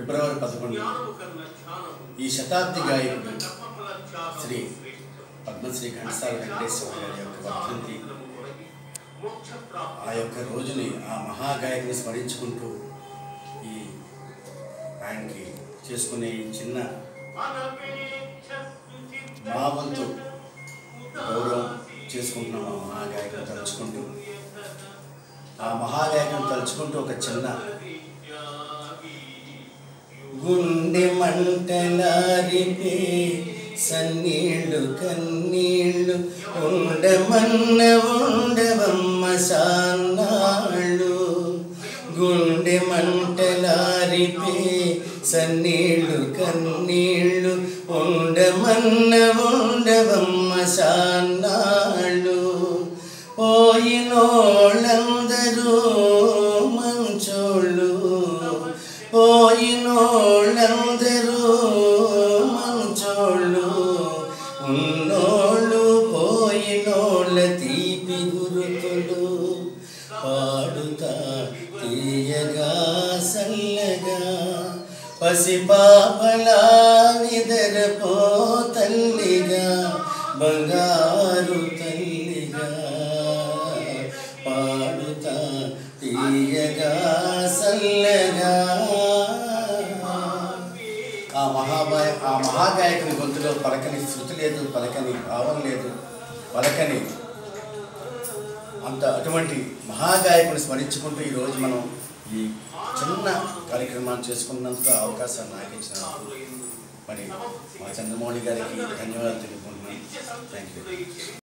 ఫిబ్రవరి పదకొండు ఈ శతాబ్ది గాయకుడు శ్రీ పద్మశ్రీ ఘంటసాల వెంకటేశ్వర గారి యొక్క వర్ధంతి ఆ యొక్క రోజుని ఆ మహాగాయకుని స్మరించుకుంటూ ఈ ఆయనకి చేసుకునే ఈ చిన్న మా వంతు గౌరవం చేసుకుంటున్నాం ఆ మహాగాయకుని తలుచుకుంటూ ఆ మహాగాయకుని తలుచుకుంటూ ఒక చిన్న గుండె మంటలారిపే సన్నీళ్ళు కన్నీళ్ళు ఉండమన్న ఉండవమ్మ సాన్నాళ్ళు గుండె మంటలారిపే సన్నీళ్ళు కన్నీళ్ళు ఉండమన్న ఉండవమ్మ సాన్నాళ్ళు పోయినోళ్ళందరూ మంచోళ్ళు పోయినోళ్ళందరూ మంచోళ్ళు ఉన్నోళ్ళు పోయినోళ్ళ తీపి గురుతులు పాడుతా తీయగా సల్లగా పసిపాపలా నిదరపో తల్లిగా బంగారు తల్లిగా పాడుతా తీయగా సల్లగా ఆ మహాబాయ ఆ మహాగాయకుని గొంతులో పలకని శృతి లేదు పలకని భావం లేదు పలకని అంత అటువంటి మహాగాయకుని స్మరించుకుంటూ ఈరోజు మనం ఈ చిన్న కార్యక్రమాన్ని చేసుకున్నందుకు అవకాశాన్ని నాకు ఇచ్చినందుకు మరి మా చంద్రమౌళి గారికి ధన్యవాదాలు తెలుపుకుంటున్నాను థ్యాంక్ యూ